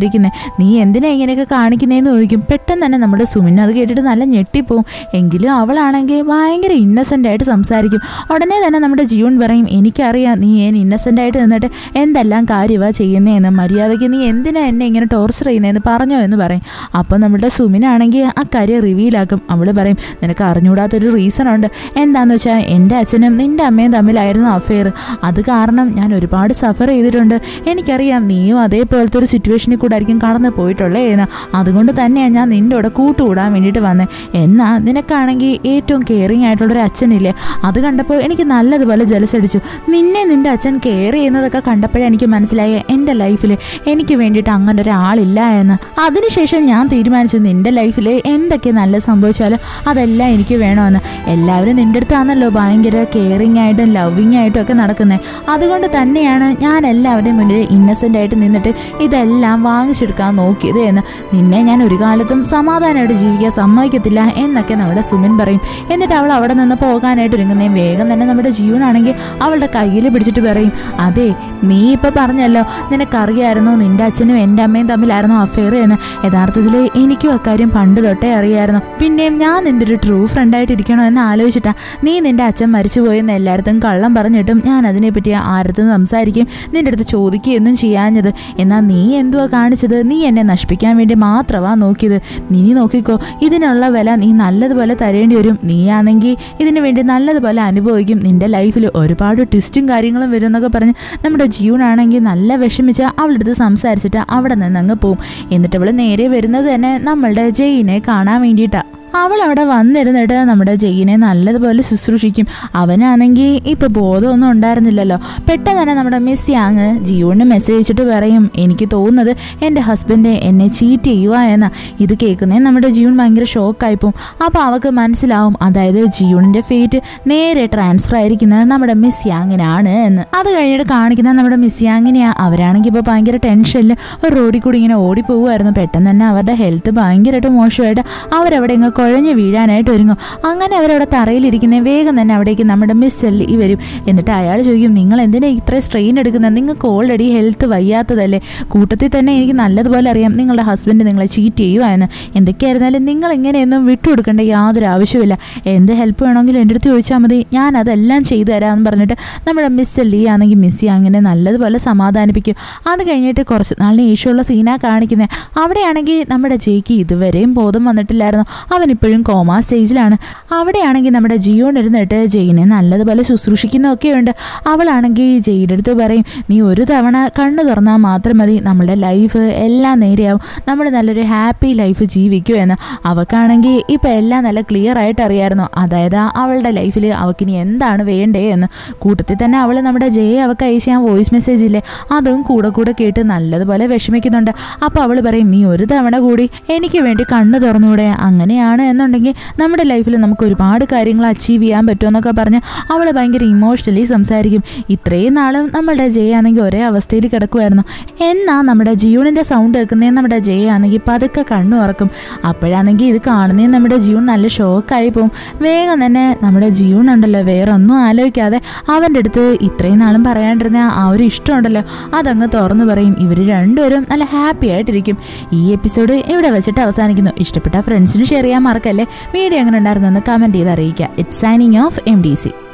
A: ഇരിക്കുന്നത് നീ എന്തിനാ ഇങ്ങനെയൊക്കെ കാണിക്കുന്നതെന്ന് ചോദിക്കും പെട്ടെന്ന് തന്നെ നമ്മുടെ സുമിൻ അത് കേട്ടിട്ട് നല്ല ഞെട്ടിപ്പോവും എങ്കിലും അവളാണെങ്കിൽ ഭയങ്കര ഇന്നസെൻ്റ് ആയിട്ട് സംസാരിക്കും ഉടനെ തന്നെ നമ്മുടെ ജീവൻ പറയും എനിക്കറിയാം നീ ഏൻ ഇന്നസെൻ്റ് ആയിട്ട് നിന്നിട്ട് എന്തെല്ലാം കാര്യമാണ് ചെയ്യുന്നതെന്ന് മര്യാദയ്ക്ക് നീ എന്തിനാ എന്നെ ഇങ്ങനെ ടോർച്ചർ ചെയ്യുന്നതെന്ന് പറഞ്ഞോ എന്ന് പറയും അപ്പം നമ്മുടെ സുമിനാണെങ്കിൽ ആ കാര്യം റിവീലാക്കും അവൾ പറയും നിനക്ക് അറിഞ്ഞൂടാത്തൊരു റീസൺ ഉണ്ട് എന്താന്ന് വെച്ചാൽ എൻ്റെ അച്ഛനും നിൻ്റെ അമ്മയും തമ്മിലായിരുന്നു അഫെയർ അത് കാരണം ഞാൻ ഒരുപാട് സഫർ ചെയ്തിട്ടുണ്ട് എനിക്കറിയാം നീയും അതേപോലത്തെ ഒരു സിറ്റുവേഷനിൽ കൂടെ ആയിരിക്കും കടന്നു പോയിട്ടുള്ളേ എന്ന് അതുകൊണ്ട് തന്നെയാണ് ഞാൻ നിൻ്റെ കൂടെ കൂട്ടുകൂടാൻ വേണ്ടിയിട്ട് വന്നത് എന്നാൽ നിനക്കാണെങ്കിൽ ഏറ്റവും കെയറിങ് ആയിട്ടുള്ളൊരു അച്ഛനില്ലേ അത് കണ്ടപ്പോൾ എനിക്ക് നല്ലതുപോലെ ജലസടിച്ചു നിന്നെ നിൻ്റെ അച്ഛൻ കെയർ ചെയ്യുന്നതൊക്കെ കണ്ടപ്പോഴേ എനിക്ക് മനസ്സിലായ എൻ്റെ ലൈഫിൽ എനിക്ക് വേണ്ടിയിട്ട് അങ്ങനെ ഒരാളില്ല എന്ന് അതിനുശേഷം ഞാൻ തീരുമാനിച്ചു നിൻ്റെ ലൈഫിൽ എന്തൊക്കെ നല്ല സംഭവിച്ചാലും അതെല്ലാം എനിക്ക് വേണമെന്ന് എല്ലാവരും നിൻ്റെ അടുത്താണല്ലോ ഭയങ്കര കെയറിങ് ആയിട്ടും ലവിങ് ആയിട്ടും ഒക്കെ നടക്കുന്നത് അതുകൊണ്ട് തന്നെയാണ് ഞാൻ എല്ലാവരുടെയും മുന്നിൽ ഇന്നസെൻ്റ് ആയിട്ട് നിന്നിട്ട് ഇതെല്ലാം വാങ്ങിച്ചെടുക്കാൻ നോക്കിയത് എന്ന് നിന്നെ ഞാൻ ഒരു കാലത്തും സമാധാനമായിട്ട് ജീവിക്കാൻ സമ്മതിക്കത്തില്ല എന്നൊക്കെ നമ്മുടെ സുമിൻ പറയും എന്നിട്ട് അവൾ അവിടെ നിന്ന് പോകാനായിട്ട് ഒരുങ്ങുന്നേ വേഗം തന്നെ നമ്മുടെ ജീവനാണെങ്കിൽ അവളുടെ കയ്യിൽ പിടിച്ചിട്ട് പറയും അതെ നീ ഇപ്പം പറഞ്ഞല്ലോ നിനക്കറിയായിരുന്നു നിന്റെ അച്ഛനും എൻ്റെ അമ്മയും തമ്മിലായിരുന്നു അഫെയർ എന്ന് യഥാർത്ഥത്തിൽ എനിക്കും അക്കാര്യം പണ്ട് തൊട്ടേ അറിയായിരുന്നു പിന്നെയും ഞാൻ നിന്റെ ഒരു ട്രൂ ഫ്രണ്ടായിട്ട് ഇരിക്കണോ എന്ന് ആലോചിച്ചിട്ടാ നീ നിന്റെ അച്ഛൻ മരിച്ചുപോയെന്ന് എല്ലായിടത്തും കള്ളം പറഞ്ഞിട്ടും ഞാൻ അതിനെപ്പറ്റി ആരത്തും സംസാരിക്കും നിന്റെ അടുത്ത് ചോദിക്കുകയൊന്നും ചെയ്യാഞ്ഞത് എന്നാൽ നീ എന്തുവാ കാണിച്ചത് നീ എന്നെ നശിപ്പിക്കാൻ വേണ്ടി മാത്രമാ നോക്കിയത് നീ നോക്കിക്കോ ഇതിനുള്ള വില നീ നല്ലതുപോലെ തരേണ്ടി വരും നീയാണെങ്കിൽ ഇതിനു വേണ്ടി നല്ലതുപോലെ അനുഭവിക്കും നിന്റെ ലൈഫിൽ ഒരുപാട് ട്വിസ്റ്റും കാര്യങ്ങളും വരും എന്നൊക്കെ പറഞ്ഞ് നമ്മുടെ ജീവനാണെങ്കിൽ നല്ല വിഷമിച്ച് അവളുടെ അടുത്ത് സംസാരിച്ചിട്ട് അവിടെ നിന്ന് അങ്ങ് പോവും എന്നിട്ട് അവൾ നേരെ വരുന്നത് തന്നെ നമ്മളുടെ ജയിനെ കാണാൻ വേണ്ടിയിട്ടാണ് അവൾ അവിടെ വന്നിരുന്നിട്ട് നമ്മുടെ ജയിനെ നല്ലതുപോലെ ശുശ്രൂഷിക്കും അവനാണെങ്കിൽ ഇപ്പോൾ ബോധമൊന്നും ഉണ്ടായിരുന്നില്ലല്ലോ പെട്ടെന്ന് തന്നെ നമ്മുടെ മിസ് യാങ് ജിയോണിന് മെസ്സേജ് അയച്ചിട്ട് പറയും എനിക്ക് തോന്നുന്നത് എൻ്റെ ഹസ്ബൻഡ് എന്നെ ചീറ്റ് ചെയ്യുക എന്ന ഇത് കേൾക്കുന്നേ നമ്മുടെ ജീവൻ ഭയങ്കര ഷോക്കായിപ്പോവും അപ്പോൾ അവൾക്ക് മനസ്സിലാവും അതായത് ജിയോണിൻ്റെ ഫേറ്റ് നേരെ ട്രാൻസ്ഫർ ആയിരിക്കുന്നത് നമ്മുടെ മിസ് യാങ്ങിനാണ് എന്ന് അത് കഴിഞ്ഞിട്ട് കാണിക്കുന്ന നമ്മുടെ മിസ് യാങ്ങിനെയാ അവരാണെങ്കിൽ ഇപ്പോൾ ഭയങ്കര ടെൻഷനിൽ ഒരു റോഡിൽ കൂടി ഇങ്ങനെ ഓടിപ്പോകുമായിരുന്നു പെട്ടെന്ന് തന്നെ അവരുടെ ഹെൽത്ത് ഭയങ്കരമായിട്ട് മോശമായിട്ട് അവരവിടെ ഇങ്ങ് കുഴഞ്ഞു വീഴാനായിട്ട് ഒരുങ്ങും അങ്ങനെ അവരവിടെ തറയിലിരിക്കുന്ന വേഗം തന്നെ അവിടേക്ക് നമ്മുടെ മിസ് ചെല്ലി വരും എന്നിട്ട് അയാൾ ചോദിക്കും നിങ്ങൾ എന്തിനാ ഇത്ര സ്ട്രെയിൻ എടുക്കുന്നത് നിങ്ങൾക്ക് ഓൾറെഡി ഹെൽത്ത് വയ്യാത്തതല്ലേ കൂട്ടത്തിൽ തന്നെ എനിക്ക് നല്ലതുപോലെ അറിയാം നിങ്ങളുടെ ഹസ്ബൻഡ് നിങ്ങളെ ചീറ്റ് ചെയ്യുക എന്ന് എന്തൊക്കെയായിരുന്നാലും നിങ്ങൾ ഇങ്ങനെയൊന്നും വിട്ടുകൊടുക്കേണ്ട യാതൊരു ആവശ്യമില്ല എന്ത് ഹെൽപ്പ് വേണമെങ്കിലും എൻ്റെ അടുത്ത് ചോദിച്ചാൽ മതി ഞാൻ അതെല്ലാം ചെയ്തു തരാമെന്ന് പറഞ്ഞിട്ട് നമ്മുടെ മിസ് ചെല്ലി ആണെങ്കിൽ മിസ്സി അങ്ങനെ നല്ലതുപോലെ സമാധാനിപ്പിക്കും അത് കഴിഞ്ഞിട്ട് കുറച്ച് നാളിന് ഈശോയുള്ള സീനാ കാണിക്കുന്നത് അവിടെയാണെങ്കിൽ നമ്മുടെ ജയ്ക്ക് ഇതുവരെയും ബോധം വന്നിട്ടില്ലായിരുന്നു അവൻ ഇപ്പോഴും കോമ സ്റ്റേജിലാണ് അവിടെയാണെങ്കിൽ നമ്മുടെ ജിയോൺ ഇരുന്നിട്ട് ജയിനെ നല്ലതുപോലെ ശുശ്രൂഷിക്കുന്നൊക്കെ ഉണ്ട് അവളാണെങ്കിൽ ജയിയുടെ അടുത്ത് പറയും നീ ഒരു തവണ കണ്ണു തുറന്നാൽ മാത്രം മതി നമ്മുടെ ലൈഫ് എല്ലാം നേരെയാവും നമ്മൾ നല്ലൊരു ഹാപ്പി ലൈഫ് ജീവിക്കും എന്ന് അവൾക്കാണെങ്കിൽ ഇപ്പം എല്ലാം നല്ല ക്ലിയർ ആയിട്ട് അറിയായിരുന്നു അതായത് അവളുടെ ലൈഫിൽ അവൾക്കിനി എന്താണ് വേണ്ടേ എന്ന് കൂട്ടത്തിൽ തന്നെ അവൾ നമ്മുടെ ജയെ അവൾക്ക് അയച്ച ആ വോയിസ് മെസ്സേജ് ഇല്ലേ അതും കൂടെ കൂടെ കേട്ട് നല്ലതുപോലെ വിഷമിക്കുന്നുണ്ട് അപ്പോൾ അവൾ പറയും നീ ഒരു തവണ കൂടി എനിക്ക് വേണ്ടി കണ്ണു തുറന്നുകൂടെ അങ്ങനെയാണ് എന്നുണ്ടെങ്കിൽ നമ്മുടെ ലൈഫിൽ നമുക്ക് ഒരുപാട് കാര്യങ്ങൾ അച്ചീവ് ചെയ്യാൻ പറ്റുമെന്നൊക്കെ പറഞ്ഞ് അവൾ ഭയങ്കര ഇമോഷണലി സംസാരിക്കും ഇത്രയും നാളും നമ്മുടെ ജയ ആണെങ്കിൽ ഒരേ അവസ്ഥയിൽ കിടക്കുമായിരുന്നു എന്നാൽ നമ്മുടെ ജീവനിൻ്റെ സൗണ്ട് കേൾക്കുന്നേ നമ്മുടെ ജയ ആണെങ്കിൽ പതുക്കെ കണ്ണു തുറക്കും അപ്പോഴാണെങ്കിൽ ഇത് കാണുന്നേ നമ്മുടെ ജീവൻ നല്ല ഷോക്കായി പോവും വേഗം തന്നെ നമ്മുടെ ജീവൻ ഉണ്ടല്ലോ വേറെ ഒന്നും ആലോചിക്കാതെ അവൻ്റെ അടുത്ത് ഇത്രയും നാളും പറയാണ്ടിരുന്ന ആ ഒരു ഇഷ്ടമുണ്ടല്ലോ അതങ്ങ് തുറന്നു പറയും ഇവർ രണ്ടുപേരും നല്ല ഹാപ്പി ആയിട്ടിരിക്കും ഈ എപ്പിസോഡ് ഇവിടെ വെച്ചിട്ട് അവസാനിക്കുന്നു ഇഷ്ടപ്പെട്ട ഫ്രണ്ട്സിന് ഷെയർ ചെയ്യാൻ മറക്കല്ലേ വീഡിയോ എങ്ങനെ ഉണ്ടായിരുന്നെന്ന് കമൻറ്റ് ചെയ്ത് അറിയിക്കുക it's signing off M D C